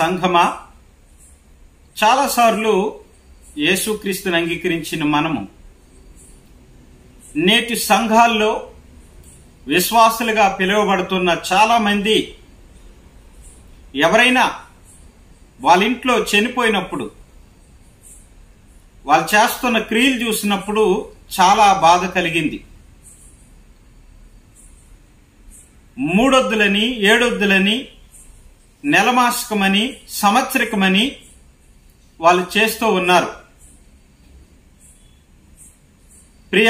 సంఘమా చాలాసార్లు యేసుక్రీస్తుని అంగీకరించిన మనము నేటి సంఘాల్లో విశ్వాసులుగా పిలువబడుతున్న చాలా మంది ఎవరైనా వాళ్ళ ఇంట్లో చనిపోయినప్పుడు వాళ్ళు చేస్తున్న క్రియలు చూసినప్పుడు చాలా బాధ కలిగింది మూడొద్దులని ఏడొద్దులని నెలమాసకమని సంవత్సరికమని వాళ్ళు చేస్తూ ఉన్నారు ప్రియ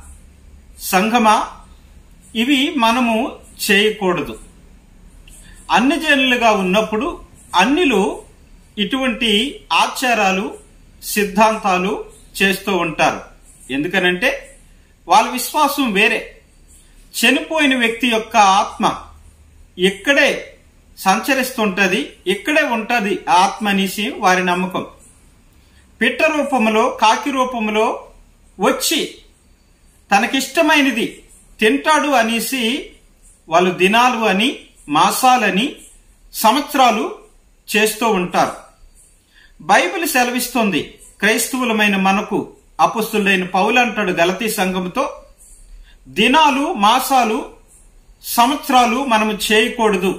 సంఘమా ఇవి మనము చేయకూడదు అన్ని జనులుగా ఉన్నప్పుడు అన్నిలు ఇటువంటి ఆచారాలు సిద్ధాంతాలు చేస్తూ ఉంటారు ఎందుకనంటే వాళ్ళ విశ్వాసం వేరే చనిపోయిన వ్యక్తి యొక్క ఆత్మ ఇక్కడే సంచరిస్తుంటది ఇక్కడే ఉంటది ఆ ఆత్మ అనేసి వారి నమ్మకం పిట్ట రూపములో కాకి రూపములో వచ్చి తనకిష్టమైనది తింటాడు అనేసి వాళ్ళు దినాలు అని మాసాలని సంవత్సరాలు చేస్తూ ఉంటారు బైబిల్ సెలవిస్తుంది క్రైస్తవులమైన మనకు అపుస్తులైన పౌలు అంటాడు గలతీ సంఘంతో దినాలు మాసాలు సంవత్సరాలు మనము చేయకూడదు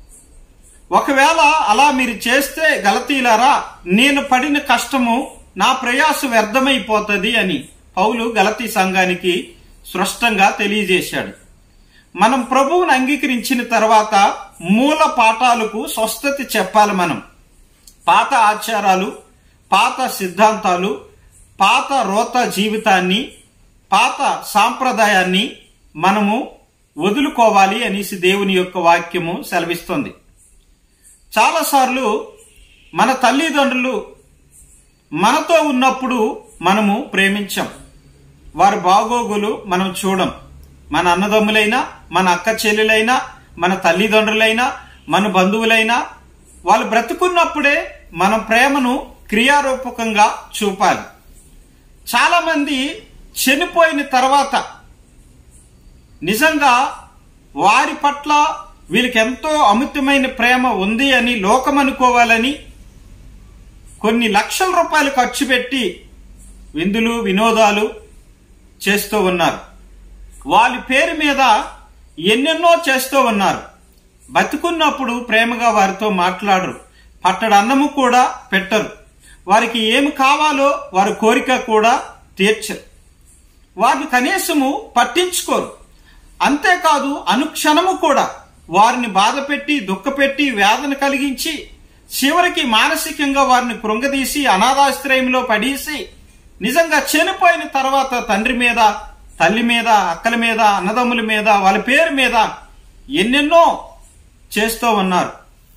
ఒకవేళ అలా మీరు చేస్తే గలతీలారా నేను పడిన కష్టము నా ప్రయాస వ్యర్థమైపోతుంది అని పౌలు గలతీ సంఘానికి స్పష్టంగా తెలియజేశాడు మనం ప్రభువుని అంగీకరించిన తర్వాత మూల పాఠాలకు స్వస్థత చెప్పాలి మనం పాత ఆచారాలు పాత సిద్ధాంతాలు పాత రోత జీవితాన్ని పాత సాంప్రదాయాన్ని మనము వదులుకోవాలి అనేసి దేవుని యొక్క వాక్యము సెలవిస్తుంది చాలాసార్లు మన తల్లిదండ్రులు మనతో ఉన్నప్పుడు మనము ప్రేమించాం వారి బాగోగులు మనం చూడం మన అన్నదమ్ములైనా మన అక్క చెల్లెలైనా మన తల్లిదండ్రులైనా మన బంధువులైనా వాళ్ళు బ్రతుకున్నప్పుడే మన ప్రేమను క్రియారూపకంగా చూపాలి చాలా మంది చనిపోయిన తర్వాత నిజంగా వారి పట్ల వీళ్ళకి ఎంతో అమితమైన ప్రేమ ఉంది అని లోకం అనుకోవాలని కొన్ని లక్షల రూపాయలు ఖర్చు పెట్టి విందులు వినోదాలు చేస్తూ ఉన్నారు వాళ్ళ పేరు మీద ఎన్నెన్నో చేస్తూ ఉన్నారు బతుకున్నప్పుడు ప్రేమగా వారితో మాట్లాడరు పట్టడు అన్నము కూడా పెట్టరు వారికి ఏమి కావాలో వారి కోరిక కూడా తీర్చరు వారిని కనీసము పట్టించుకోరు అంతేకాదు అనుక్షణము కూడా వారిని బాధపెట్టి దుఃఖపెట్టి వేదన కలిగించి చివరికి మానసికంగా వారిని కృంగదీసి అనాథాశ్రయంలో పడేసి నిజంగా చనిపోయిన తర్వాత తండ్రి మీద తల్లి మీద అక్కల మీద అన్నదమ్ముల మీద వాళ్ళ పేరు మీద ఎన్నెన్నో చేస్తూ ఉన్నారు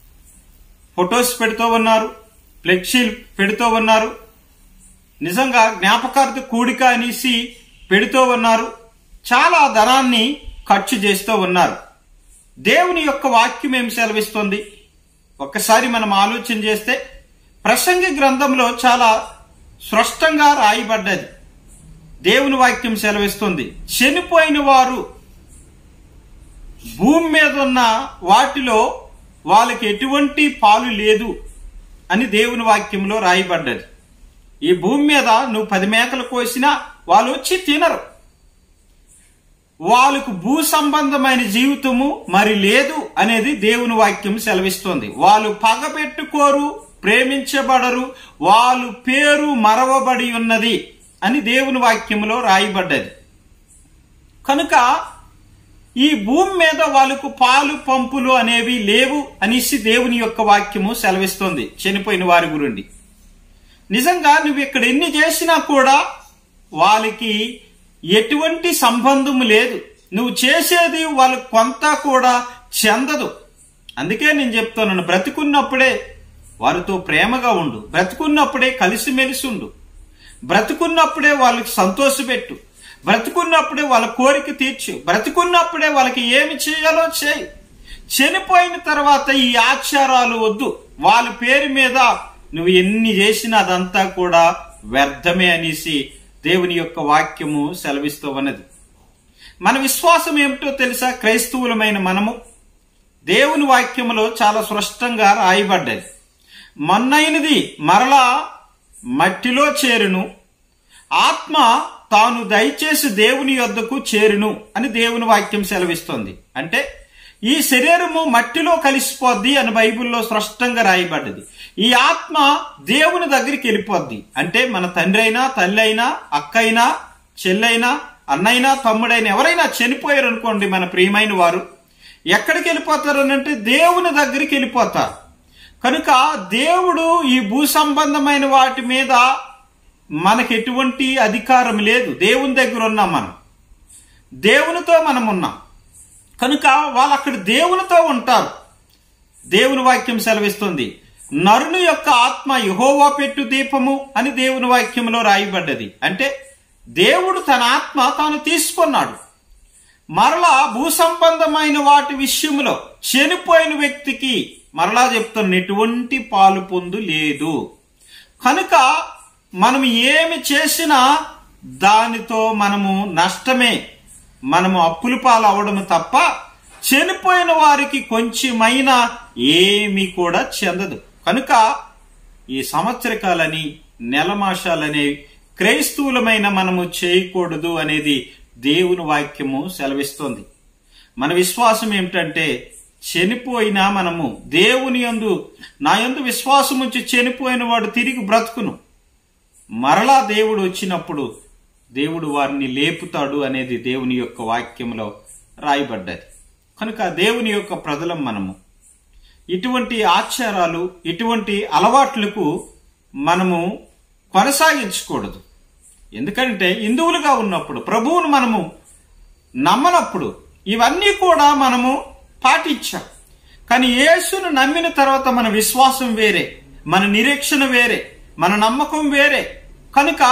ఫొటోస్ పెడుతూ ఉన్నారు ఫ్లెక్సీలు పెడుతూ ఉన్నారు నిజంగా జ్ఞాపకార్థ కూడిక అనేసి పెడుతూ ఉన్నారు చాలా ధనాన్ని ఖర్చు చేస్తూ ఉన్నారు దేవుని యొక్క వాక్యం ఏమి సెలవిస్తుంది ఒక్కసారి మనం ఆలోచన చేస్తే ప్రసంగి గ్రంథంలో చాలా స్పష్టంగా రాయబడ్డది దేవుని వాక్యం సెలవిస్తుంది చనిపోయిన వారు భూమి మీద ఉన్న వాటిలో వాళ్ళకి ఎటువంటి పాలు లేదు అని దేవుని వాక్యంలో రాయబడ్డది ఈ భూమి మీద నువ్వు పది మేకలు కోసినా వాళ్ళు వచ్చి తినరు వాళ్ళకు భూ సంబంధమైన జీవితము మరి లేదు అనేది దేవుని వాక్యం సెలవిస్తుంది వాళ్ళు పగబెట్టుకోరు ప్రేమించబడరు వాళ్ళు పేరు మరవబడి ఉన్నది అని దేవుని వాక్యంలో రాయబడ్డది కనుక ఈ భూమి మీద వాళ్ళకు పాలు పంపులు అనేవి లేవు అనేసి దేవుని యొక్క వాక్యము సెలవిస్తుంది చనిపోయిన వారి గురుండి నిజంగా నువ్వు ఇక్కడ ఎన్ని చేసినా కూడా వాళ్ళకి ఎటువంటి సంబంధము లేదు నువ్వు చేసేది వాళ్ళకు కొంత కూడా చెందదు అందుకే నేను చెప్తున్నాను బ్రతికున్నప్పుడే వారితో ప్రేమగా ఉండు బ్రతికున్నప్పుడే కలిసిమెలిసి ఉండు బ్రతికున్నప్పుడే వాళ్ళకి సంతోషపెట్టు బ్రతికున్నప్పుడే వాళ్ళ కోరిక తీర్చు బ్రతికున్నప్పుడే వాళ్ళకి ఏమి చేయాలో చేయి చనిపోయిన తర్వాత ఈ ఆచారాలు వద్దు వాళ్ళ పేరు మీద నువ్వు ఎన్ని చేసినా అదంతా కూడా వ్యర్థమే అనేసి దేవుని యొక్క వాక్యము సెలవిస్తూ ఉన్నది మన విశ్వాసం ఏమిటో తెలుసా క్రైస్తవులమైన మనము దేవుని వాక్యములో చాలా స్పష్టంగా రాయబడ్డది మన్నైనది మరలా మట్టిలో చేరును ఆత్మ తాను దయచేసి దేవుని యొద్దకు చేరును అని దేవుని వాక్యం సెలవిస్తోంది అంటే ఈ శరీరము మట్టిలో కలిసిపోద్ది అని బైబిల్లో స్పష్టంగా రాయబడ్డది ఈ ఆత్మ దేవుని దగ్గరికి వెళ్ళిపోద్ది అంటే మన తండ్రి అయినా తల్లి అయినా అక్క అయినా చెల్లైనా అన్నైనా తమ్ముడైనా ఎవరైనా చనిపోయారు అనుకోండి మన ప్రియమైన వారు ఎక్కడికి వెళ్ళిపోతారు అంటే దేవుని దగ్గరికి వెళ్ళిపోతారు కనుక దేవుడు ఈ భూ సంబంధమైన వాటి మీద మనకి ఎటువంటి అధికారం లేదు దేవుని దగ్గర ఉన్నాం మనం దేవునితో మనం ఉన్నాం కనుక వాళ్ళు అక్కడ దేవునితో ఉంటారు దేవుని వాక్యం సెలవిస్తుంది నరుని యొక్క ఆత్మ యహోవా పెట్టు దీపము అని దేవుని వాక్యంలో రాయబడ్డది అంటే దేవుడు తన ఆత్మ తాను తీసుకున్నాడు మరలా భూ సంబంధమైన వాటి విషయంలో చనిపోయిన వ్యక్తికి మరలా చెప్తున్న ఎటువంటి పాలు పొందు లేదు కనుక మనం ఏమి చేసినా దానితో మనము నష్టమే మనము అప్పుల పాలు అవడం తప్ప చనిపోయిన వారికి కొంచెమైనా ఏమీ కూడా చెందదు కనుక ఈ సంవత్సరకాలని నెలమాసాలనేవి క్రైస్తవులమైన మనము చేయకూడదు అనేది దేవుని వాక్యము సెలవిస్తోంది మన విశ్వాసం ఏమిటంటే చనిపోయినా మనము దేవుని యందు నా యందు విశ్వాసం ఉంచి చనిపోయిన వాడు తిరిగి బ్రతుకును మరలా దేవుడు వచ్చినప్పుడు దేవుడు వారిని లేపుతాడు అనేది దేవుని యొక్క వాక్యంలో రాయబడ్డది కనుక దేవుని యొక్క ప్రజలం మనము ఇటువంటి ఆచారాలు ఇటువంటి అలవాట్లకు మనము కొనసాగించకూడదు ఎందుకంటే హిందువులుగా ఉన్నప్పుడు ప్రభువును మనము నమ్మనప్పుడు ఇవన్నీ కూడా మనము పాటించాం కానీ యేసును నమ్మిన తర్వాత మన విశ్వాసం వేరే మన నిరీక్షణ వేరే మన నమ్మకం వేరే కనుక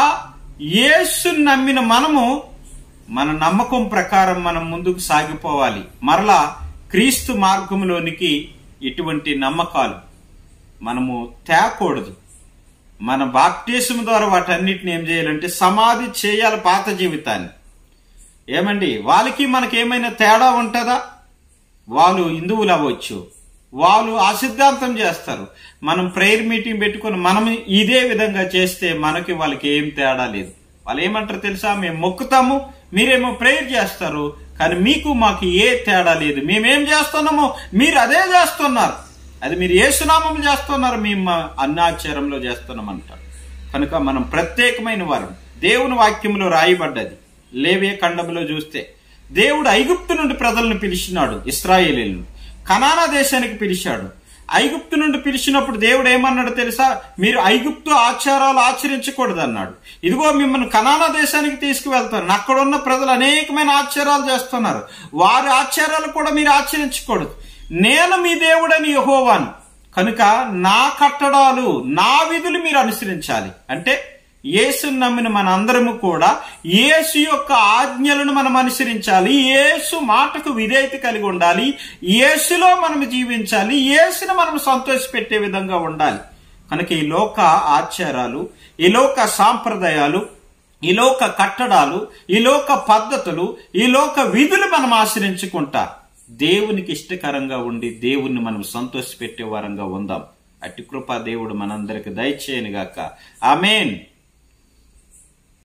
యేసును నమ్మిన మనము మన నమ్మకం ప్రకారం మనం ముందుకు సాగిపోవాలి మరలా క్రీస్తు మార్గంలోనికి ఇటువంటి నమ్మకాలు మనము తేకూడదు మన బాప్టిజం ద్వారా వాటన్నిటిని ఏం చేయాలంటే సమాధి చేయాలి పాత జీవితాన్ని ఏమండి వాళ్ళకి మనకి ఏమైనా తేడా ఉంటుందా వాళ్ళు హిందువులు అవ్వచ్చు వాళ్ళు ఆ సిద్ధాంతం చేస్తారు మనం ప్రేయర్ మీటింగ్ పెట్టుకొని మనం ఇదే విధంగా చేస్తే మనకి వాళ్ళకి ఏం తేడా లేదు వాళ్ళు ఏమంటారు తెలుసా మేము మొక్కుతాము మీరేమో ప్రేయర్ చేస్తారు కానీ మీకు మాకు ఏ తేడా లేదు మేమేం చేస్తున్నామో మీరు అదే చేస్తున్నారు అది మీరు ఏ సునామం చేస్తున్నారు మేము అన్నాచారంలో చేస్తున్నామంటారు కనుక మనం ప్రత్యేకమైన వారం దేవుని వాక్యంలో రాయబడ్డది లేవే ఖండంలో చూస్తే దేవుడు ఐగుప్తు నుండి ప్రజలను పిలిచినాడు ఇస్రాయేలీలను కనానా దేశానికి పిలిచాడు ఐగుప్తు నుండి పిలిచినప్పుడు దేవుడు ఏమన్నాడు తెలుసా మీరు ఐగుప్తు ఆచారాలు ఆచరించకూడదు అన్నాడు ఇదిగో మిమ్మల్ని కనానా దేశానికి తీసుకువెళ్తాను అక్కడ ఉన్న ప్రజలు అనేకమైన ఆచారాలు చేస్తున్నారు వారి ఆచారాలు కూడా మీరు ఆచరించకూడదు నేను మీ దేవుడని యహోవాను కనుక నా కట్టడాలు నా విధులు మీరు అనుసరించాలి అంటే యేసును నమ్మిన మనందరము కూడా యేసు యొక్క ఆజ్ఞలను మనం అనుసరించాలి యేసు మాటకు విధేయత కలిగి ఉండాలి యేసులో మనం జీవించాలి యేసును మనం సంతోషపెట్టే విధంగా ఉండాలి కనుక ఈ లోక ఆచారాలు ఈ లోక సాంప్రదాయాలు ఈ లోక కట్టడాలు ఈ లోక పద్ధతులు ఈ లోక విధులు మనం ఆశ్రయించుకుంటా దేవునికి ఇష్టకరంగా ఉండి దేవుణ్ణి మనం సంతోషపెట్టే వారంగా ఉందాం అట్టి కృపా దేవుడు మనందరికి దయచేయను గాక ఆమెన్